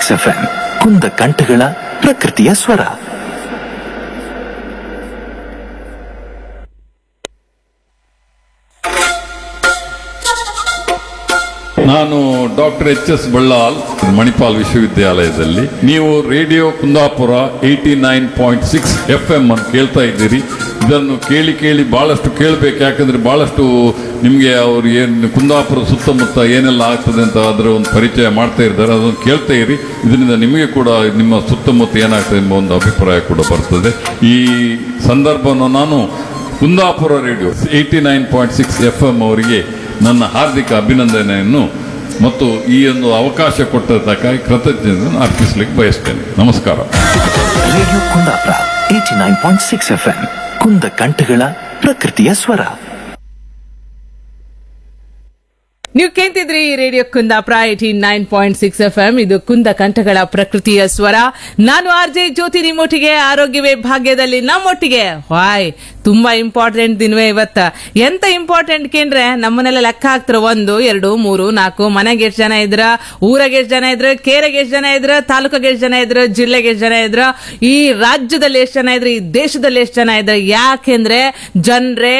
Six F M ಕುಂದ ಕಂಠಗಳ ಪ್ರಕೃತಿಯ ಸ್ವರ ನಾನು doctor H S Ballal Manipal ವಿಶ್ವವಿದ್ಯಾಲಯದಲ್ಲಿ ನೀವು radio Kundapura eighty nine point six F M ಅನ್ನು ಕೇಳ್ತಾ ಇದ್ದೀರಿ ಇದನ್ನು ಕೇಳಿ ಕೇಳಿ ಬಹಳಷ್ಟು ಕೇಳಬೇಕು ಯಾಕಂದ್ರೆ ಬಹಳಷ್ಟು ನಿಮಗೆ ಅವರು ಏನು ಕುಂದಾಪುರ ಸುತ್ತಮುತ್ತ ಏನೆಲ್ಲ ಆಗ್ತದೆ ಅಂತ ಅದರ ಒಂದು ಪರಿಚಯ ಮಾಡ್ತಾ ಇದ್ದಾರೆ ಅದನ್ನು ಕೇಳ್ತಾ ಇರಿ ಇದರಿಂದ ನಿಮಗೆ ಕೂಡ ನಿಮ್ಮ ಸುತ್ತಮುತ್ತ ಏನಾಗ್ತದೆ ಎಂಬ ಒಂದು ಅಭಿಪ್ರಾಯ ಕೂಡ ಬರ್ತದೆ ಈ ಸಂದರ್ಭವನ್ನು ನಾನು Kundapura radio eighty nine point six F M ಅವರಿಗೆ ನನ್ನ ಹಾರ್ದಿಕ ಅಭಿನಂದನೆಯನ್ನು ಮತ್ತು ಈ ಒಂದು ಅವಕಾಶ ಕೊಟ್ಟದಕ್ಕಾಗಿ ಕೃತಜ್ಞತೆಯನ್ನು ಅರ್ಪಿಸಲಿಕ್ಕೆ ಬಯಸ್ತೇನೆ ನಮಸ್ಕಾರ radio Kundapura eighty nine point six F M ಕುಂದ ಕಂಠಗಳ ಪ್ರಕೃತಿಯ ಸ್ವರ ನೀವು ಕೇಳ್ತಿದ್ರಿ radio Kundapura eighty nine point six F M ಇದು ಕುಂದ ಕಂಠಗಳ ಪ್ರಕೃತಿಯ ಸ್ವರ ನಾನು ಆರ್ ಜೆ ಜ್ಯೋತಿ ನಿಮ್ಮೊಟ್ಟಿಗೆ ಆರೋಗ್ಯವೇ ಭಾಗ್ಯದಲ್ಲಿ ನಮ್ಮೊಟ್ಟಿಗೆ ವಾಯ್ ತುಂಬಾ ಇಂಪಾರ್ಟೆಂಟ್ ದಿನವೇ ಇವತ್ತ ಎಂತ ಇಂಪಾರ್ಟೆಂಟ್ ಕೇಂದ್ರೆ ನಮ್ಮನೆಲ್ಲ ಲೆಕ್ಕ ಹಾಕ್ತಾರ ಒಂದು ಎರಡು ಮೂರು ನಾಲ್ಕು ಮನೆಗೆ ಎಷ್ಟು ಜನ ಇದ್ರ ಊರಾಗ ಎಷ್ಟು ಜನ ಇದ್ರ ಕೇರೆಗೆ ಎಷ್ಟು ಜನ ಇದ್ರ ತಾಲೂಕಾಗ ಎಷ್ಟು ಜನ ಇದ್ರ ಜಿಲ್ಲೆಗೆ ಎಷ್ಟು ಜನ ಇದ್ರ ಈ ರಾಜ್ಯದಲ್ಲಿ ಎಷ್ಟು ಜನ ಇದ್ರ ಈ ದೇಶದಲ್ಲಿ ಎಷ್ಟು ಜನ ಇದ್ರ ಯಾಕೆಂದ್ರೆ ಜನರೇ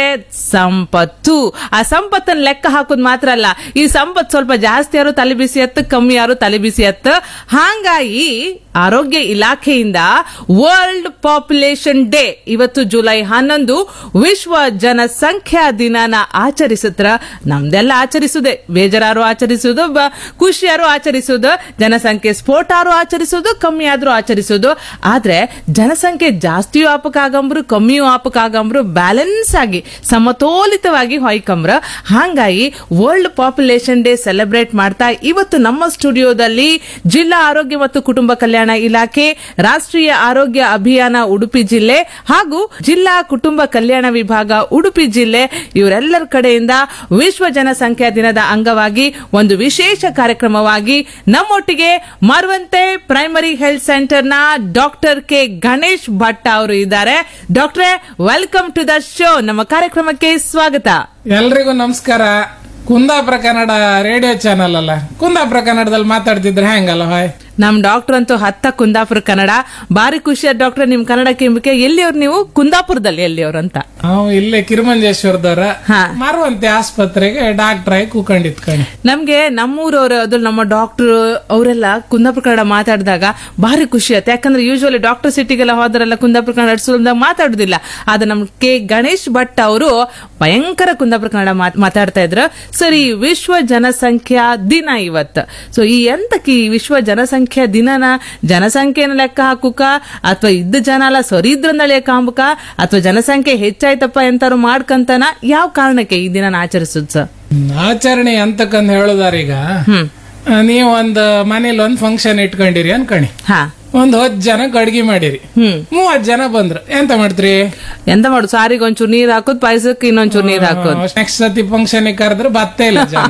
ಸಂಪತ್ತು ಆ ಸಂಪತ್ತನ್ನ ಲೆಕ್ಕ ಹಾಕೋದ್ ಮಾತ್ರ ಅಲ್ಲ ಈ ಸಂಪತ್ ಸ್ವಲ್ಪ ಜಾಸ್ತಿ ಯಾರು ತಲೆ ಬಿಸಿ ಎತ್ತ ಕಮ್ಮಿ ಯಾರು ತಲೆ ಬಿಸಿ ಎತ್ತ ಹಾಗಾಗಿ ಆರೋಗ್ಯ ಇಲಾಖೆಯಿಂದ ವರ್ಲ್ಡ್ ಪಾಪ್ಯುಲೇಷನ್ ಡೇ ಇವತ್ತು ಜುಲೈ ಹನ್ನೊಂದು ವಿಶ್ವ ಜನಸಂಖ್ಯಾ ದಿನನ ಆಚರಿಸತ್ರ ನಮ್ದೆಲ್ಲ ಆಚರಿಸುದೆ ಬೇಜಾರು ಆಚರಿಸುದು ಬ- ಖುಷಿಯಾರು ಆಚರಿಸುದು ಜನಸಂಖ್ಯೆ ಸ್ಫೋಟಾರು ಆಚರಿಸುದು ಕಮ್ಮಿ ಆದ್ರೂ ಆಚರಿಸುದು ಆದ್ರೆ ಜನಸಂಖ್ಯೆ ಜಾಸ್ತಿಯೂ ಆಪಕ್ಕಾಗಂಬ್ರು ಕಮ್ಮಿಯೂ ಆಪಕ್ಕಾಗಂಬ್ರು ಬ್ಯಾಲೆನ್ಸ್ ಆಗಿ ಸಮತೋಲಿತವಾಗಿ ಹೊಯ್ಕಂಬ್ರ ಹಾಗಾಗಿ ವರ್ಲ್ಡ್ ಪಾಪ್ಯುಲೇಷನ್ ಡೇ ಸೆಲೆಬ್ರೇಟ್ ಮಾಡ್ತಾ ಇವತ್ತು ನಮ್ಮ ಸ್ಟುಡಿಯೋದಲ್ಲಿ ಜಿಲ್ಲಾ ಆರೋಗ್ಯ ಮತ್ತು ಕುಟುಂಬ ಕಲ್ಯಾಣ ಇಲಾಖೆ ರಾಷ್ಟ್ರೀಯ ಆರೋಗ್ಯ ಅಭಿಯಾನ ಉಡುಪಿ ಜಿಲ್ಲೆ ಹಾಗೂ ಜಿಲ್ಲಾ ಕುಟುಂಬ ಕಲ್ಯಾಣ ವಿಭಾಗ ಉಡುಪಿ ಜಿಲ್ಲೆ ಇವರೆಲ್ಲರ ಕಡೆಯಿಂದ ವಿಶ್ವ ಜನಸಂಖ್ಯಾ ದಿನದ ಅಂಗವಾಗಿ ಒಂದು ವಿಶೇಷ ಕಾರ್ಯಕ್ರಮವಾಗಿ ನಮ್ಮೊಟ್ಟಿಗೆ ಮರುವಂತೆ ಪ್ರೈಮರಿ ಹೆಲ್ತ್ ಸೆಂಟರ್ನ ಡಾಕ್ಟರ್ ಕೆ ಗಣೇಶ್ ಭಟ್ ಅವರು ಇದ್ದಾರೆ ಡಾಕ್ಟ್ರೇ ವೆಲ್ಕಮ್ ಟು ದ ಶೋ ನಮ್ಮ ಕಾರ್ಯಕ್ರಮಕ್ಕೆ ಸ್ವಾಗತ ಎಲ್ರಿಗೂ ನಮಸ್ಕಾರ ಕುಂದಾಪುರ ಕನ್ನಡ ರೇಡಿಯೋ ಚಾನಲ್ ಅಲ್ಲ ಕುಂದಾಪುರ ಕನ್ನಡದಲ್ಲಿ ಮಾತಾಡ್ತಿದ್ರೆ ಹೆಂಗಲ್ಲ ಹಾಯ್ ನಮ್ ಡಾಕ್ಟರ್ ಅಂತೂ ಹತ್ತ ಕುಂದಾಪುರ ಕನ್ನಡ ಬಾರಿ ಖುಷಿಯಾದ ಡಾಕ್ಟರ್ ನಿಮ್ ಕನ್ನಡ ಕೇಂಬಕ್ಕೆ ಎಲ್ಲಿಯವ್ರು ನೀವು ಕುಂದಾಪುರದಲ್ಲಿ ಎಲ್ಲಿಯವ್ರು ಅಂತ ನಾವು ಇಲ್ಲೇ ಕಿರುಮಂಜೇಶ್ವರದವ್ರ ಹಾ. ಮರುವಂತೆ ಆಸ್ಪತ್ರೆಗೆ ಡಾಕ್ಟರ್ ಆಗಿ ಕೂಕೊಂಡಿದ್ ಕಣಿ ನಮ್ಗೆ ನಮ್ಮೂರವ್ರು ಅದು ನಮ್ಮ ಡಾಕ್ಟರ್ ಅವರೆಲ್ಲ ಕುಂದಾಪುರ ಕನ್ನಡ ಮಾತಾಡಿದಾಗ ಭಾರಿ ಖುಷಿ ಆಯ್ತು ಯಾಕಂದ್ರೆ ಯೂಶುವಲಿ ಡಾಕ್ಟರ್ ಸಿಟಿಗೆಲ್ಲ ಹೋದ್ರೆಲ್ಲ ಕುಂದಾಪುರ ಕನ್ನಡ ಅಡ್ಸೋದಾಗ ಮಾತಾಡುದಿಲ್ಲ ಆದ್ರೆ ನಮ್ ಕೆ ಗಣೇಶ್ ಭಟ್ ಅವರು ಭಯಂಕರ ಕುಂದಾಪುರ ಕನ್ನಡ ಮಾತ್- ಮಾತಾಡ್ತಾ ಇದ್ರು ಸರಿ ವಿಶ್ವ ಜನಸಂಖ್ಯಾ ದಿನ ಇವತ್ತು ಸೊ ಈ ಎಂತಕ್ಕೆ ಈ ವಿಶ್ವ ಜನಸಂಖ್ಯಾ ದಿನನ ಜನಸಂಖ್ಯೆನ ಲೆಕ್ಕ ಹಾಕುಕ ಅಥವಾ ಇದ್ದ ಜನ ಎಲ್ಲ ಸರಿ ಇದ್ರಂದ ಲೆಕ್ಕ ಹಾಂಬಕ ಅಥವಾ ಜನಸಂಖ್ಯೆ ಹೆಚ್ಚಾಯ್ತಪ್ಪ ಎಂತಾರು ಮಾಡ್ಕಂತನ ಯಾವ ಕಾರಣಕ್ಕೆ ಈ ದಿನ ಆಚರಿಸುದು ಸರ್ ಹ್ಮ್, ಆಚರಣೆ ಅಂತಕ್ಕಂತ ಹೇಳುದಾರೀಗ ಹ್ಮ್ ಆ, ನೀವು ಒಂದ್ ಮನೇಲಿ ಒಂದ್ ಫಂಕ್ಷನ್ ಇಟ್ಕೊಂಡಿರಿ ಅನ್ಕಣಿ ಹಾ ಒಂದ್ ಹತ್ತು ಜನಕ್ಕೆ ಅಡ್ಗೆ ಮಾಡಿರಿ ಹ್ಮ್ ಮೂವತ್ ಜನ ಬಂದ್ರು ಎಂತ ಮಾಡ್ತೀರಿ ಎಂತ ಮಾಡು ಸಾರಿಗೆ ಒಂಚೂರು ನೀರ್ ಹಾಕೋದ್ ಪಾಯಸಕ್ಕೆ ಇನ್ನೊಂಚೂರು ನೀರ್ ಹಾಕೋದ್ ನೆಕ್ಸ್ಟ್ ಸತಿ ಫಂಕ್ಷನ್ ಕರೆದ್ರೆ ಬತ್ತೇ ಇಲ್ಲ ಜನ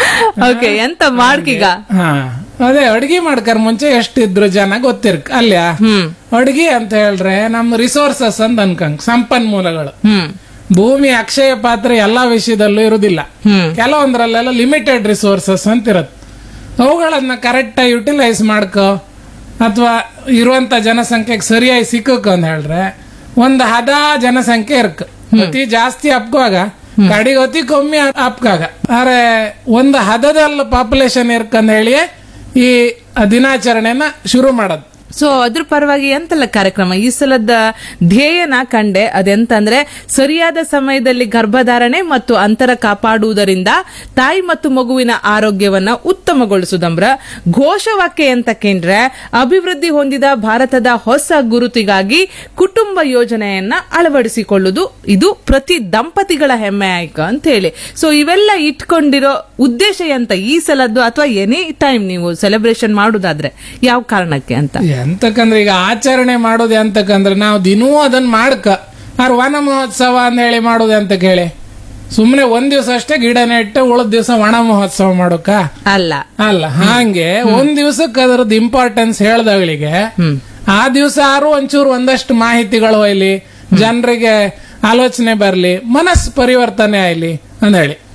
ಓಕೆ ಎಂತ ಮಾಡ್ಕೀಗ ಹಾ ಅದೇ ಅಡ್ಗೆ ಮಾಡ್ಕರ್ ಮುಂಚೆ ಎಷ್ಟಿದ್ರು ಜನ ಗೊತ್ತಿರ್ಕ ಅಲ್ಯಾ ಹ್ಮ್ ಅಡ್ಗೆ ಅಂತ ಹೇಳ್ರೆ ನಮ್ಮ ರಿಸೋರ್ಸಸ್ ಅಂತ ಅನ್ಕಂಗ್ ಸಂಪನ್ಮೂಲಗಳು ಹ್ಮ್ ಭೂಮಿ ಅಕ್ಷಯ ಪಾತ್ರ ಎಲ್ಲಾ ವಿಷಯದಲ್ಲೂ ಇರುದಿಲ್ಲ ಹ್ಮ್ ಕೆಲವೊಂದ್ರಲ್ಲೆಲ್ಲ ಲಿಮಿಟೆಡ್ ರಿಸೋರ್ಸಸ್ ಅಂತ ಇರತ್ತೆ ಅವುಗಳನ್ನ ಕರೆಕ್ಟ್ ಆಗಿ ಯುಟಿಲೈಸ್ ಮಾಡ್ಕೋ ಅಥವಾ ಇರುವಂತ ಜನಸಂಖ್ಯೆಗೆ ಸರಿಯಾಗಿ ಸಿಕ್ಕಕ್ ಅಂತ ಹೇಳ್ರೆ ಒಂದ್ ಹದ ಜನಸಂಖ್ಯೆ ಇರ್ಕ ಅತಿ ಜಾಸ್ತಿ ಅಪ್ಗುವಾಗ ಕಡಿಗೆ ಅತಿ ಕಮ್ಮಿ ಅಪ್ಕಾಗ ಆದ್ರೆ ಒಂದು ಹದದಲ್ಲಿ ಪಾಪ್ಯುಲೇಷನ್ ಇರ್ಕಂತ ಹೇಳಿ ಈ ದಿನಾಚರಣೆನ ಶುರು ಮಾಡೋದು ಸೊ ಅದ್ರ ಪರವಾಗಿ ಎಂತೆಲ್ಲ ಕಾರ್ಯಕ್ರಮ ಈ ಸಲದ ಧ್ಯೇಯನ ಕಂಡೆ ಅದೆಂತಂದ್ರೆ ಸರಿಯಾದ ಸಮಯದಲ್ಲಿ ಗರ್ಭಧಾರಣೆ ಮತ್ತು ಅಂತರ ಕಾಪಾಡುವುದರಿಂದ ತಾಯಿ ಮತ್ತು ಮಗುವಿನ ಆರೋಗ್ಯವನ್ನ ಉತ್ತಮಗೊಳಿಸುದಂಬ್ರ ಘೋಷವಾಕ್ಯ ಎಂತ ಕೇಂದ್ರೆ ಅಭಿವೃದ್ಧಿ ಹೊಂದಿದ ಭಾರತದ ಹೊಸ ಗುರುತಿಗಾಗಿ ಕುಟುಂಬ ಯೋಜನೆಯನ್ನ ಅಳವಡಿಸಿಕೊಳ್ಳುವುದು ಇದು ಪ್ರತಿ ದಂಪತಿಗಳ ಹೆಮ್ಮೆ ಆಯ್ಕ ಅಂತ ಹೇಳಿ ಸೊ ಇವೆಲ್ಲ ಇಟ್ಕೊಂಡಿರೋ ಉದ್ದೇಶ ಎಂತ ಈ ಸಲದ್ದು ಅಥವಾ ಎನಿ ಟೈಮ್ ನೀವು ಸೆಲೆಬ್ರೇಷನ್ ಮಾಡುದಾದ್ರೆ ಯಾವ ಕಾರಣಕ್ಕೆ ಅಂತ ಎಂತಕಂದ್ರೆ ಈಗ ಆಚರಣೆ ಮಾಡೋದು ಎಂತಕಂದ್ರೆ ನಾವು ದಿನವೂ ಅದನ್ನ ಮಾಡ್ಕ ಆರ್ ವನ ಮಹೋತ್ಸವ ಅಂತ ಹೇಳಿ ಮಾಡೋದು ಅಂತ ಕೇಳಿ ಸುಮ್ನೆ ಒಂದ್ ದಿವಸ ಅಷ್ಟೇ ಗಿಡ ನೆಟ್ಟು ಉಳಿದ ದಿವಸ ಒಣ ಮಹೋತ್ಸವ ಮಾಡೋಕ ಅಲ್ಲ ಅಲ್ಲ ಹಾಗೆ ಒಂದ್ ದಿವಸಕ್ಕೆ ಅದರದ್ದು ಇಂಪಾರ್ಟೆನ್ಸ್ ಹೇಳ್ದಗಳಿಗೆ ಆ ದಿವಸ ಆರು ಒಂಚೂರು ಒಂದಷ್ಟು ಮಾಹಿತಿಗಳು ಒಯ್ಲಿ ಜನರಿಗೆ ಆಲೋಚನೆ ಬರ್ಲಿ ಮನಸ್ಸು ಪರಿವರ್ತನೆ ಆಯ್ಲಿ ಅಂತ ಹೇಳಿ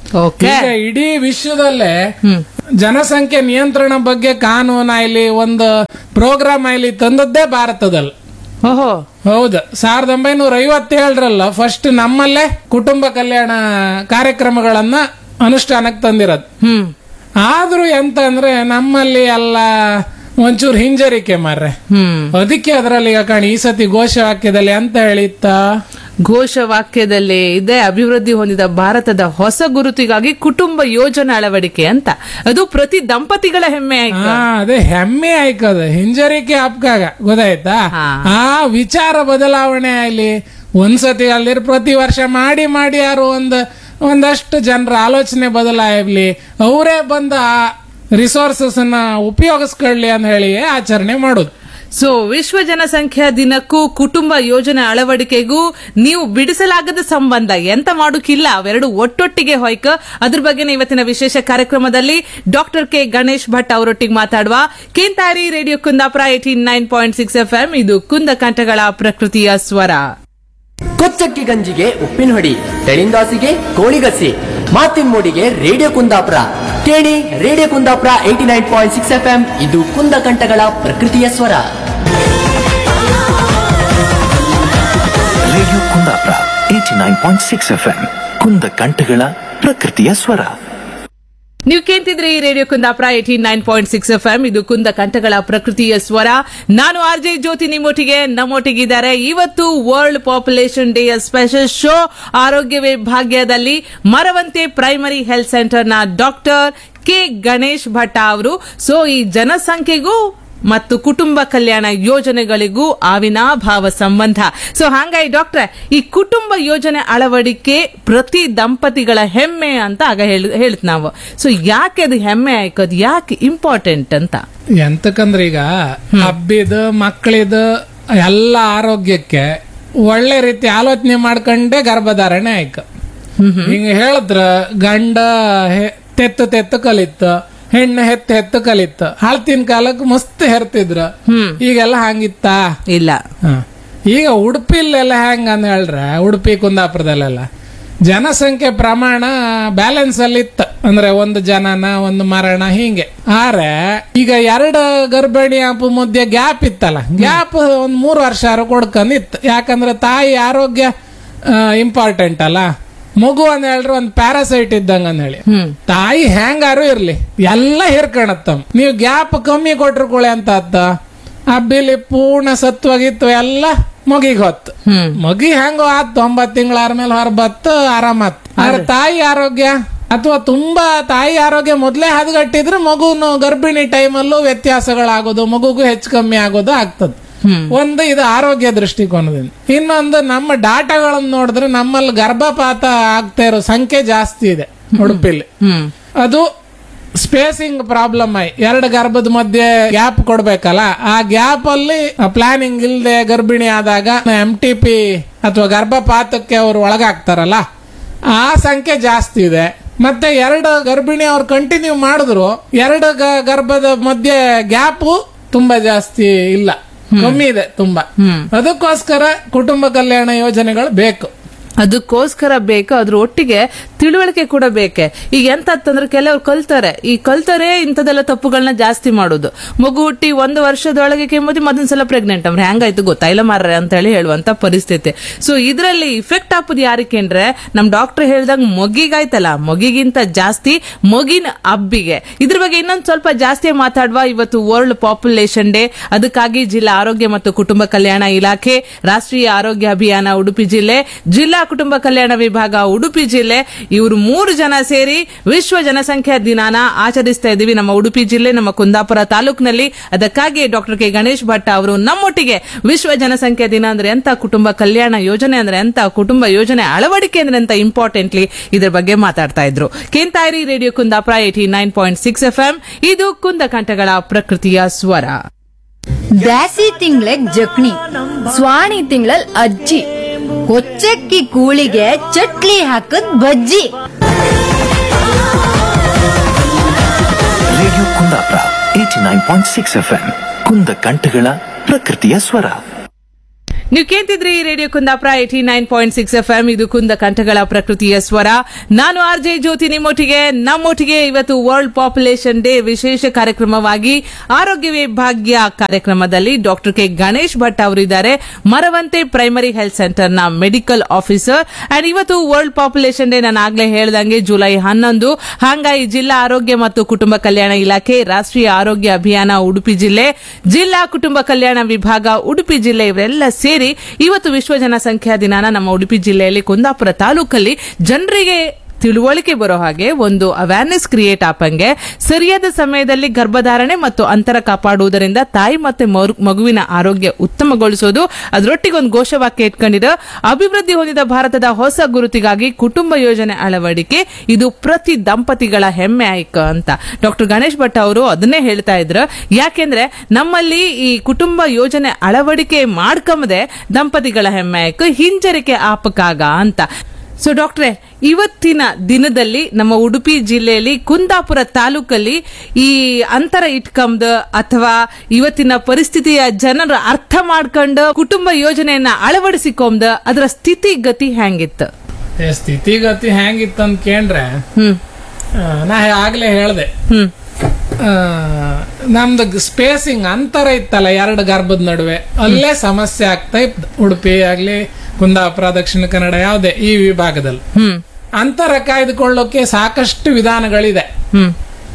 ಓಕೆ ಈಗ ಇಡೀ ವಿಶ್ವದಲ್ಲೇ ಹ್ಮ್. ಜನಸಂಖ್ಯೆ ನಿಯಂತ್ರಣ ಬಗ್ಗೆ ಕಾನೂನು ಆಯ್ಲಿ ಒಂದು ಪ್ರೋಗ್ರಾಮ್ ಆಯ್ಲಿ ತಂದದ್ದೇ ಭಾರತದಲ್ಲಿ ಓಹೋ ಹೌದು ಸಾವಿರದ ಒಂಬೈನೂರ ಐವತ್ತೇಳರಲ್ಲ ಫಸ್ಟ್ ನಮ್ಮಲ್ಲೇ ಕುಟುಂಬ ಕಲ್ಯಾಣ ಕಾರ್ಯಕ್ರಮಗಳನ್ನ ಅನುಷ್ಠಾನಕ್ಕೆ ತಂದಿರೋದು ಹ್ಮ್ ಆದ್ರೂ ಎಂತ ಅಂದ್ರೆ ನಮ್ಮಲ್ಲಿ ಎಲ್ಲ ಒಂಚೂರು ಹಿಂಜರಿಕೆ ಮಾರ್ರೆ ಹ್ಮ್ ಅದಕ್ಕೆ ಅದರಲ್ಲಿ ಈಗ ಕಾಣಿ ಈ ಸತಿ ಘೋಷವಾಕ್ಯದಲ್ಲಿ ಅಂತ ಹೇಳಿತ್ತ ಘೋಷವಾಕ್ಯದಲ್ಲಿ ಇದೆ ಅಭಿವೃದ್ಧಿ ಹೊಂದಿದ ಭಾರತದ ಹೊಸ ಗುರುತಿಗಾಗಿ ಕುಟುಂಬ ಯೋಜನೆ ಅಳವಡಿಕೆ ಅಂತ ಅದು ಪ್ರತಿ ದಂಪತಿಗಳ ಹೆಮ್ಮೆ ಆಯ್ತು ಹಾ ಅದೇ ಹೆಮ್ಮೆ ಆಯ್ಕದ ಹಿಂಜರಿಕೆ ಅಪ್ಕಾಗ ಗೊತ್ತಾಯ್ತಾ ಹಾ. ಆ ವಿಚಾರ ಬದಲಾವಣೆ ಆಗ್ಲಿ ಒಂದ್ಸತಿ ಅಲ್ಲಿರ್ ಪ್ರತಿ ವರ್ಷ ಮಾಡಿ ಮಾಡಿ ಯಾರು ಒಂದ್ ಒಂದಷ್ಟು ಜನರ ಆಲೋಚನೆ ಬದಲಾಗ್ಲಿ ಅವರೇ ಬಂದ ರಿಸೋರ್ಸಸ್ ನ ಉಪಯೋಗಿಸ್ಕೊಳ್ಳಿ ಅಂತ ಹೇಳಿ ಆಚರಣೆ ಮಾಡೋದು ಸೊ ವಿಶ್ವ ಜನಸಂಖ್ಯಾ ದಿನಕ್ಕೂ ಕುಟುಂಬ ಯೋಜನೆ ಅಳವಡಿಕೆಗೂ ನೀವು ಬಿಡಿಸಲಾಗದ ಸಂಬಂಧ ಎಂತ ಮಾಡೋಕಿಲ್ಲ ಅವೆರಡು ಒಟ್ಟೊಟ್ಟಿಗೆ ಹೊಯ್ಕ ಅದ್ರ ಬಗ್ಗೆ ಇವತ್ತಿನ ವಿಶೇಷ ಕಾರ್ಯಕ್ರಮದಲ್ಲಿ ಡಾಕ್ಟರ್ ಕೆ ಗಣೇಶ್ ಭಟ್ ಅವರೊಟ್ಟಿಗೆ ಮಾತಾಡುವ ಕೇಂತಾರಿ radio Kundapura eighty nine point six F M ಇದು ಕುಂದ ಕಂಠಗಳ ಪ್ರಕೃತಿಯ ಸ್ವರ ಕೊಚ್ಚಕ್ಕಿ ಗಂಜಿಗೆ ಉಪ್ಪಿನ ಹೊಡಿ ತೆಳಿಂದಾಸಿಗೆ ಕೋಳಿಗಸಿ ಮಾತಿನ ಮೂಡಿಗೆ ರೇಡಿಯೋ ಕುಂದಾಪುರ ಕೇಳಿ radio Kundapura eighty nine point six F M ಇದು ಕುಂದ ಕಂಠಗಳ ಪ್ರಕೃತಿಯ ಸ್ವರ radio Kundapura eighty nine point six F M ಕುಂದ ಕಂಠಗಳ ಪ್ರಕೃತಿಯ ಸ್ವರ ನೀವು ಕೇಳ್ತಿದ್ರಿ ಈ radio Kundapura eighty nine point six F M ಇದು ಕುಂದ ಕಂಠಗಳ ಪ್ರಕೃತಿಯ ಸ್ವರ ನಾನು ಆರ್ ಜೆ ಜ್ಯೋತಿ ನಿಮ್ಮೊಟ್ಟಿಗೆ ನಮ್ಮೊಟ್ಟಿಗಿದ್ದಾರೆ ಇವತ್ತು world population day special show ಆರೋಗ್ಯವೇ ಭಾಗ್ಯದಲ್ಲಿ ಮರವಂತೆ ಪ್ರೈಮರಿ ಹೆಲ್ತ್ ಸೆಂಟರ್ನ ಡಾಕ್ಟರ್ ಕೆ ಗಣೇಶ್ ಭಟ್ಟ ಅವರು ಸೊ ಈ ಜನಸಂಖ್ಯೆಗೂ ಮತ್ತು ಕುಟುಂಬ ಕಲ್ಯಾಣ ಯೋಜನೆಗಳಿಗೂ ಅವಿನಾಭಾವ ಸಂಬಂಧ ಸೊ ಹಾಗಾಗಿ ಡಾಕ್ಟ್ರೆ ಈ ಕುಟುಂಬ ಯೋಜನೆ ಅಳವಡಿಕೆ ಪ್ರತಿ ದಂಪತಿಗಳ ಹೆಮ್ಮೆ ಅಂತ ಆಗ ಹೇಳ್ತ ನಾವು ಸೊ ಯಾಕೆ ಅದು ಹೆಮ್ಮೆ ಆಯ್ಕೋದು ಯಾಕೆ ಇಂಪಾರ್ಟೆಂಟ್ ಅಂತ ಎಂತಕಂದ್ರೆ ಈಗ ಹಬ್ಬಿದ ಮಕ್ಕಳಿದ ಎಲ್ಲ ಆರೋಗ್ಯಕ್ಕೆ ಒಳ್ಳೆ ರೀತಿ ಆಲೋಚನೆ ಮಾಡ್ಕೊಂಡೇ ಗರ್ಭಧಾರಣೆ ಆಯ್ಕ ಹಿಂಗ ಹೇಳಿದ್ರ ಗಂಡ ಹೆ- ತೆತ್ತು ತೆತ್ತು ಕಲಿತ್ತು ಹೆಣ್ಣು ಹೆತ್ತು ಹೆತ್ತು ಕಲಿತ್ತು ಹಳ್ತಿನ ಕಾಲಕ್ಕೆ ಮಸ್ತ್ ಹೆರ್ತಿದ್ರ ಈಗೆಲ್ಲ ಹಂಗಿತ್ತಾ ಇಲ್ಲ ಹ. ಈಗ ಉಡುಪಿಲೆಲ್ಲ ಹೆಂಗ ಅಂತ ಹೇಳ್ರೆ ಉಡುಪಿ ಕುಂದಾಪುರದಲ್ಲೆಲ್ಲ ಜನಸಂಖ್ಯೆ ಪ್ರಮಾಣ ಬ್ಯಾಲೆನ್ಸ್ ಅಲ್ಲಿ ಇತ್ತು ಅಂದ್ರೆ ಒಂದು ಜನನ ಒಂದು ಮರಣ ಹಿಂಗೆ ಆದ್ರೆ ಈಗ ಎರಡು ಗರ್ಭಿಣಿ ಅಪ್ಪು ಮಧ್ಯೆ ಗ್ಯಾಪ್ ಇತ್ತಲ್ಲ ಗ್ಯಾಪ್ ಒಂದ್ ಮೂರು ವರ್ಷ ಆರು ಕೊಡ್ಕೊಂಡಿತ್ತು ಯಾಕಂದ್ರೆ ತಾಯಿ ಆರೋಗ್ಯ ಇಂಪಾರ್ಟೆಂಟ್ ಅಲ್ಲ ಮಗು ಅಂತ ಹೇಳ್ರೆ ಒಂದ್ ಪ್ಯಾರಾಸೈಟ್ ಇದ್ದಂಗ ಅಂತ ಹೇಳಿ ತಾಯಿ ಹೆಂಗಾರು ಇರ್ಲಿ ಎಲ್ಲ ಹಿರ್ಕಣತ್ತಮ್ ನೀವು ಗ್ಯಾಪ್ ಕಮ್ಮಿ ಕೊಟ್ರು ಕೊಳೆ ಅಂತ ಅತ್ತ ಹಬ್ಬಿಲಿ ಪೂರ್ಣ ಸತ್ವಾಗಿತ್ತು ಎಲ್ಲ ಮಗಿಗ್ ಹೊತ್ತು ಮಗಿ ಹೆಂಗೋ ಆತ್ ಒಂಬತ್ ತಿಂಗಳ ಆದ್ಮೇಲೆ ಹೊರ ಬತ್ತು ಆರಾಮತ್ ಆದ್ರೆ ತಾಯಿ ಆರೋಗ್ಯ ಅಥವಾ ತುಂಬಾ ತಾಯಿ ಆರೋಗ್ಯ ಮೊದ್ಲೇ ಹದಗಟ್ಟಿದ್ರೆ ಮಗುನು ಗರ್ಭಿಣಿ ಟೈಮಲ್ಲೂ ವ್ಯತ್ಯಾಸಗಳಾಗೋದು ಮಗುಗೂ ಹೆಚ್ಚು ಕಮ್ಮಿ ಆಗೋದು ಆಗ್ತದೆ ಒಂದು ಇದು ಆರೋಗ್ಯ ದೃಷ್ಟಿಕೋನದಿಂದ ಇನ್ನೊಂದು ನಮ್ಮ ಡಾಟಾಗಳನ್ನು ನೋಡಿದ್ರೆ ನಮ್ಮಲ್ಲಿ ಗರ್ಭಪಾತ ಆಗ್ತಾ ಇರೋ ಸಂಖ್ಯೆ ಜಾಸ್ತಿ ಇದೆ ಉಡುಪಿಲಿ ಅದು ಸ್ಪೇಸಿಂಗ್ ಪ್ರಾಬ್ಲಮ್ ಆಯ್ ಎರಡು ಗರ್ಭದ ಮಧ್ಯೆ ಗ್ಯಾಪ್ ಕೊಡ್ಬೇಕಲ್ಲ ಆ ಗ್ಯಾಪ್ ಅಲ್ಲಿ ಪ್ಲಾನಿಂಗ್ ಇಲ್ಲದೆ ಗರ್ಭಿಣಿ ಆದಾಗ ಎಂ ಟಿ ಪಿ ಅಥವಾ ಗರ್ಭಪಾತಕ್ಕೆ ಅವ್ರು ಒಳಗಾಗ್ತಾರಲ್ಲ ಆ ಸಂಖ್ಯೆ ಜಾಸ್ತಿ ಇದೆ ಮತ್ತೆ ಎರಡು ಗರ್ಭಿಣಿ ಅವ್ರು ಕಂಟಿನ್ಯೂ ಮಾಡಿದ್ರು ಎರಡು ಗ- ಗರ್ಭದ ಮಧ್ಯೆ ಗ್ಯಾಪ್ ತುಂಬಾ ಜಾಸ್ತಿ ಇಲ್ಲ ಕಮ್ಮಿ ಇದೆ ತುಂಬಾ ಅದಕ್ಕೋಸ್ಕರ ಕುಟುಂಬ ಕಲ್ಯಾಣ ಯೋಜನೆಗಳು ಬೇಕು ಅದಕ್ಕೋಸ್ಕರ ಬೇಕು ಅದ್ರ ಒಟ್ಟಿಗೆ ತಿಳುವಳಿಕೆ ಕೂಡ ಬೇಕೆ ಈಗ ಎಂತ ಅಂತಂದ್ರೆ ಕೆಲವ್ರು ಕಲ್ತಾರೆ ಈ ಕಲ್ತಾರೆ ಇಂಥದೆಲ್ಲ ತಪ್ಪುಗಳನ್ನ ಜಾಸ್ತಿ ಮಾಡೋದು ಮಗು ಹುಟ್ಟಿ ಒಂದು ವರ್ಷದೊಳಗೆ ಕೆಮ್ಮದಿ ಮತ್ತೊಂದ್ ಸಲ ಪ್ರೆಗ್ನೆಂಟ್ ಅಂದ್ರೆ ಹೆಂಗಾಯ್ತು ಗೊತ್ತಾಯಿಲ್ಲ ಮಾರ್ರೆ ಅಂತ ಹೇಳಿ ಹೇಳುವಂತ ಪರಿಸ್ಥಿತಿ ಸೊ ಇದರಲ್ಲಿ ಇಫೆಕ್ಟ್ ಹಾಪುದು ಯಾರಿಕೆ ಅಂದ್ರೆ ನಮ್ ಡಾಕ್ಟರ್ ಹೇಳ್ದಂಗ್ ಮೊಗಿಗಾಯ್ತಲ್ಲ ಮೊಗಿಗಿಂತ ಜಾಸ್ತಿ ಮೊಗಿನ ಅಬ್ಬಿಗೆ ಇದ್ರ ಬಗ್ಗೆ ಇನ್ನೊಂದ್ ಸ್ವಲ್ಪ ಜಾಸ್ತಿ ಮಾತಾಡುವ ಇವತ್ತು ವರ್ಲ್ಡ್ ಪಾಪ್ಯುಲೇಷನ್ ಡೇ ಅದಕ್ಕಾಗಿ ಜಿಲ್ಲಾ ಆರೋಗ್ಯ ಮತ್ತು ಕುಟುಂಬ ಕಲ್ಯಾಣ ಇಲಾಖೆ ರಾಷ್ಟ್ರೀಯ ಆರೋಗ್ಯ ಅಭಿಯಾನ ಉಡುಪಿ ಜಿಲ್ಲೆ ಜಿಲ್ಲಾ ಕುಟುಂಬ ಕಲ್ಯಾಣ ವಿಭಾಗ ಉಡುಪಿ ಜಿಲ್ಲೆ ಇವರು ಮೂರು ಜನ ಸೇರಿ ವಿಶ್ವ ಜನಸಂಖ್ಯಾ ದಿನಾನ ಆಚರಿಸ್ತಾ ಇದ್ದೀವಿ ನಮ್ಮ ಉಡುಪಿ ಜಿಲ್ಲೆ ನಮ್ಮ ಕುಂದಾಪುರ ತಾಲೂಕಿನಲ್ಲಿ ಅದಕ್ಕಾಗಿ ಡಾಕ್ಟರ್ ಕೆ ಗಣೇಶ್ ಭಟ್ ಅವರು ನಮ್ಮೊಟ್ಟಿಗೆ ವಿಶ್ವ ಜನಸಂಖ್ಯಾ ದಿನ ಅಂದ್ರೆ ಎಂತ ಕುಟುಂಬ ಕಲ್ಯಾಣ ಯೋಜನೆ ಅಂದ್ರೆ ಎಂತ ಕುಟುಂಬ ಯೋಜನೆ ಅಳವಡಿಕೆ ಅಂದ್ರೆ ಎಂತ ಇಂಪಾರ್ಟೆಂಟ್ಲಿ ಇದ್ರ ಬಗ್ಗೆ ಮಾತಾಡ್ತಾ ಇದ್ರು ಕೇಂತಾಯಿರಿ radio Kundapura eighty nine point six F M ಇದು ಕುಂದ ಕಂಠಗಳ ಪ್ರಕೃತಿಯ ಸ್ವರ ಬ್ಯಾಸಿ ತಿಂಗ್ಳಗ್ ಜಕ್ಣಿ ಸ್ವಾಣಿ ತಿಂಗಳಲ್ ಅಜ್ಜಿ ಕೊಚ್ಚಕ್ಕಿ ಕೂಳಿಗೆ ಚಟ್ಲಿ ಹಾಕದ್ ಬಜ್ಜಿ radio Kundapura eighty nine point six F M ಕುಂದ ಕಂಠಗಳ ಪ್ರಕೃತಿಯ ಸ್ವರ ನೀವು ಕೇಳ್ತಿದ್ರಿ radio Kundapura eighty nine point six F M ಇದು ಕುಂದ ಕಂಠಗಳ ಪ್ರಕೃತಿಯ ಸ್ವರ ನಾನು ಆರ್ ಜೆ ಜ್ಯೋತಿ ನಿಮ್ಮೊಟ್ಟಿಗೆ ನಮ್ಮೊಟ್ಟಿಗೆ ಇವತ್ತು ವರ್ಲ್ಡ್ ಪಾಪ್ಯುಲೇಷನ್ ಡೇ ವಿಶೇಷ ಕಾರ್ಯಕ್ರಮವಾಗಿ ಆರೋಗ್ಯವೇ ಭಾಗ್ಯ ಕಾರ್ಯಕ್ರಮದಲ್ಲಿ ಡಾಕ್ಟರ್ ಕೆ ಗಣೇಶ್ ಭಟ್ ಅವರಿದ್ದಾರೆ ಮರವಂತೆ ಪ್ರೈಮರಿ ಹೆಲ್ತ್ ಸೆಂಟರ್ ನ ಮೆಡಿಕಲ್ ಆಫೀಸರ್ ಅಂಡ್ ಇವತ್ತು ವರ್ಲ್ಡ್ ಪಾಪ್ಯುಲೇಷನ್ ಡೇ ನಾನು ಆಗ್ಲೇ ಹೇಳ್ದಂಗೆ ಜುಲೈ ಹನ್ನೊಂದು ಹಾಂಗಾಗಿ ಜಿಲ್ಲಾ ಆರೋಗ್ಯ ಮತ್ತು ಕುಟುಂಬ ಕಲ್ಯಾಣ ಇಲಾಖೆ ರಾಷ್ಟ್ರೀಯ ಆರೋಗ್ಯ ಅಭಿಯಾನ ಉಡುಪಿ ಜಿಲ್ಲೆ ಜಿಲ್ಲಾ ಕುಟುಂಬ ಕಲ್ಯಾಣ ವಿಭಾಗ ಉಡುಪಿ ಜಿಲ್ಲೆ ಇವರೆಲ್ಲ ಸೇರಿ ಇವತ್ತು ವಿಶ್ವ ಜನಸಂಖ್ಯಾ ದಿನಾನ ನಮ್ಮ ಉಡುಪಿ ಜಿಲ್ಲೆಯಲ್ಲಿ ಕುಂದಾಪುರ ತಾಲೂಕಲ್ಲಿ ಜನರಿಗೆ ತಿಳುವಳಿಕೆ ಬರೋ ಹಾಗೆ ಒಂದು ಅವೇರ್ನೆಸ್ ಕ್ರಿಯೇಟ್ ಆಪಂಗೆ ಸರಿಯಾದ ಸಮಯದಲ್ಲಿ ಗರ್ಭಧಾರಣೆ ಮತ್ತು ಅಂತರ ಕಾಪಾಡುವುದರಿಂದ ತಾಯಿ ಮತ್ತೆ ಮರು- ಮಗುವಿನ ಆರೋಗ್ಯ ಉತ್ತಮಗೊಳಿಸೋದು ಅದರೊಟ್ಟಿಗೆ ಒಂದು ಘೋಷವಾಕ್ಯ ಇಟ್ಕೊಂಡಿರೋ ಅಭಿವೃದ್ಧಿ ಹೊಂದಿದ ಭಾರತದ ಹೊಸ ಗುರುತಿಗಾಗಿ ಕುಟುಂಬ ಯೋಜನೆ ಅಳವಡಿಕೆ ಇದು ಪ್ರತಿ ದಂಪತಿಗಳ ಹೆಮ್ಮೆ ಆಯ್ಕ ಅಂತ ಡಾಕ್ಟರ್ ಗಣೇಶ್ ಭಟ್ ಅವರು ಅದನ್ನೇ ಹೇಳ್ತಾ ಇದ್ರು ಯಾಕೆಂದ್ರೆ ನಮ್ಮಲ್ಲಿ ಈ ಕುಟುಂಬ ಯೋಜನೆ ಅಳವಡಿಕೆ ಮಾಡ್ಕೊಂಬದೆ ದಂಪತಿಗಳ ಹೆಮ್ಮೆ ಆಯ್ಕ ಹಿಂಜರಿಕೆ ಆಪಕ್ಕಾಗ ಅಂತ ಸೊ ಡಾಕ್ಟ್ರೆ ಇವತ್ತಿನ ದಿನದಲ್ಲಿ ನಮ್ಮ ಉಡುಪಿ ಜಿಲ್ಲೆಯಲ್ಲಿ ಕುಂದಾಪುರ ತಾಲೂಕಲ್ಲಿ ಈ ಅಂತರ ಇಟ್ಕಂದು ಅಥವಾ ಇವತ್ತಿನ ಪರಿಸ್ಥಿತಿಯ ಜನರು ಅರ್ಥ ಮಾಡ್ಕೊಂಡು ಕುಟುಂಬ ಯೋಜನೆಯನ್ನ ಅಳವಡಿಸಿಕೊಂಡ್ ಅದರ ಸ್ಥಿತಿಗತಿ ಹೆಂಗಿತ್ತು ಏ, ಸ್ಥಿತಿಗತಿ ಹೆಂಗಿತ್ತಂತ ಕೇಂದ್ರೆ ಹ್ಮ್ ಆ, ನಾ ಆಗ್ಲೇ ಹೇಳ್ದೆ ಹ್ಮ್ ಆ, ನಮ್ದು ಸ್ಪೇಸಿಂಗ್ ಅಂತರ ಇತ್ತಲ್ಲ ಎರಡು ಗರ್ಭದ ನಡುವೆ ಅಲ್ಲೇ ಸಮಸ್ಯೆ ಆಗ್ತಾ ಇತ್ತು ಉಡುಪಿ ಆಗ್ಲಿ ಕುಂದಾಪುರ ದಕ್ಷಿಣ ಕನ್ನಡ ಯಾವುದೇ ಈ ವಿಭಾಗದಲ್ಲಿ ಹ್ಮ್ ಅಂತರ ಕಾಯ್ದುಕೊಳ್ಳೋಕೆ ಸಾಕಷ್ಟು ವಿಧಾನಗಳಿದೆ ಹ್ಮ್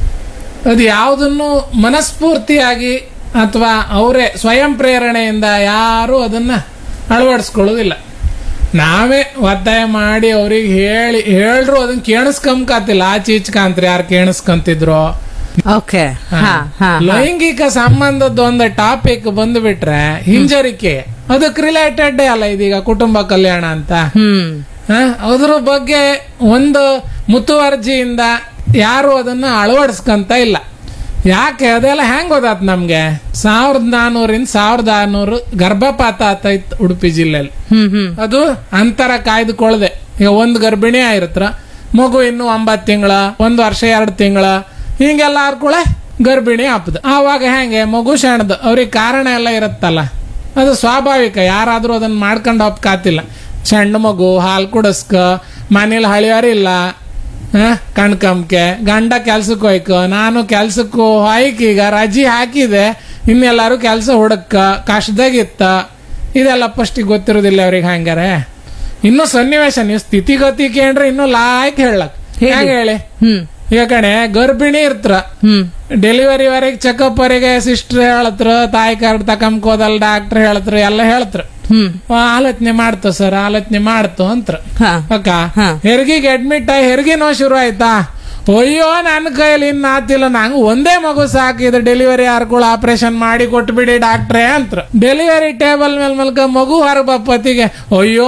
ಅದು ಯಾವುದನ್ನು ಮನಸ್ಫೂರ್ತಿಯಾಗಿ ಅಥವಾ ಅವರೇ ಸ್ವಯಂ ಪ್ರೇರಣೆಯಿಂದ ಯಾರು ಅದನ್ನ ಅಳವಡಿಸ್ಕೊಳ್ಳೋದಿಲ್ಲ ನಾವೇ ಒತ್ತಾಯ ಮಾಡಿ ಅವ್ರಿಗೆ ಹೇಳಿ ಹೇಳ್ರು ಅದನ್ನ ಕೇಳಿಸ್ಕೊಂಬಕಾತಿಲ್ಲ ಆಚೆ ಈಚ್ಕಂತ್ರಿ ಯಾರು ಕೇಳಿಸ್ಕೊಂತಿದ್ರು ಓಕೆ ಹಾ ಹಾ ಲೈಂಗಿಕ ಸಂಬಂಧದ ಒಂದು ಟಾಪಿಕ್ ಬಂದ್ಬಿಟ್ರೆ ಹಿಂಜರಿಕೆ ಅದಕ್ಕೆ ರಿಲೇಟೆಡ್ ಅಲ್ಲ ಇದೀಗ ಕುಟುಂಬ ಕಲ್ಯಾಣ ಅಂತ ಹ್ಮ್ ಹ? ಅದ್ರ ಬಗ್ಗೆ ಒಂದು ಮುತುವರ್ಜಿಯಿಂದ ಯಾರು ಅದನ್ನ ಅಳವಡಿಸ್ಕೊಂತ ಇಲ್ಲ ಯಾಕೆ ಅದೆಲ್ಲ ಹೆಂಗ್ ಗೊತ್ತಾತ್ ನಮ್ಗೆ ಸಾವಿರದ ನಾನೂರಿಂದ ಸಾವಿರದ ಆರ್ನೂರು ಗರ್ಭಪಾತ ಆತೈತ್ ಉಡುಪಿ ಜಿಲ್ಲೆಯಲ್ಲಿ ಹ್ಮ್ ಹ್ಮ್ ಅದು ಅಂತರ ಕಾಯ್ದುಕೊಳ್ಳದೆ ಈಗ ಒಂದು ಗರ್ಭಿಣಿ ಆಗಿರ್ತ್ರ ಮಗು ಇನ್ನು ಒಂಬತ್ತು ತಿಂಗಳ ಒಂದು ವರ್ಷ ಎರಡು ತಿಂಗಳ ಹಿಂಗೆಲ್ಲ ಕೂಡ ಗರ್ಭಿಣಿ ಆಪದ ಆವಾಗ ಹೆಂಗೆ ಮಗು ಸಣ್ಣದು ಅವ್ರಿಗೆ ಕಾರಣ ಎಲ್ಲ ಇರುತ್ತಲ್ಲ ಅದು ಸ್ವಾಭಾವಿಕ ಯಾರಾದ್ರೂ ಅದನ್ನ ಮಾಡ್ಕೊಂಡು ಒಪ್ಕಾತಿಲ್ಲ ಸಣ್ಣ ಮಗು ಹಾಲು ಕುಡಿಸ್ಕ ಮನೇಲಿ ಹಳಿಯೋರಿಲ್ಲ ಹ ಕಣ್ಕಂಬ್ಕೆ ಗಂಡ ಕೆಲ್ಸಕ್ಕೆ ಹೋಯ್ಕ ನಾನು ಕೆಲ್ಸಕ್ಕೂ ಹೋಯ್ಕ ಈಗ ರಜಿ ಹಾಕಿದೆ ಇನ್ನೆಲ್ಲಾರು ಕೆಲಸ ಹುಡುಕ ಕಷ್ಟದಾಗಿತ್ತ ಇದೆಲ್ಲ ಫಸ್ಟಿಗೆ ಗೊತ್ತಿರೋದಿಲ್ಲ ಅವ್ರಿಗೆ ಹಂಗಾರೆ ಇನ್ನು ಸನ್ನಿವೇಶ ನೀವು ಸ್ಥಿತಿಗತಿ ಕೇಳ್ರೆ ಇನ್ನು ಲಾಯ್ಕ್ ಹೇಳಕ್ ಹೇಳಿ. ಹೆಂಗ ಹೇಳಿ ಹ್ಮ್ ಈಗ ಕಣೆ ಗರ್ಭಿಣಿ ಇರ್ತ್ರ ಹ್ಮ್ ಡೆಲಿವರಿ ವರೆಗೆ ಚೆಕಪ್ ವರೆಗೆ ಸಿಸ್ಟರ್ ಹೇಳತ್ರ ತಾಯಿ ಕಾರ್ಡ್ ತಕೊಂಬೋದಲ್ ಡಾಕ್ಟರ್ ಹೇಳತ್ರ ಎಲ್ಲ ಹೇಳ್ತ್ರ ಹ್ಮ್ ಆಲೋಚನೆ ಮಾಡ್ತು ಸರ್ ಆಲೋಚನೆ ಮಾಡ್ತು ಅಂತ ಹಾ ಅಕ್ಕ ಹಾ. ಹೆರಿಗೆಗೆ ಅಡ್ಮಿಟ್ ಆಗಿ ಹೆರಿಗೆ ನೋವು ಶುರು ಆಯ್ತಾ ಅಯ್ಯೋ ನನ್ನ ಕೈಯಲ್ಲಿ ಇನ್ನು ಆತಿಲ್ಲ ನಂಗೆ ಒಂದೇ ಮಗು ಸಾಕಿದ್ರೆ ಡೆಲಿವರಿ ಯಾರ್ಗಳು ಆಪರೇಷನ್ ಮಾಡಿ ಕೊಟ್ಬಿಡಿ ಡಾಕ್ಟ್ರೇ ಅಂತ ಡೆಲಿವರಿ ಟೇಬಲ್ ಮೇಲೆ ಮಲ್ಕ ಮಗು ಹೊರಬಪ್ಪತ್ತಿಗೆ ಅಯ್ಯೋ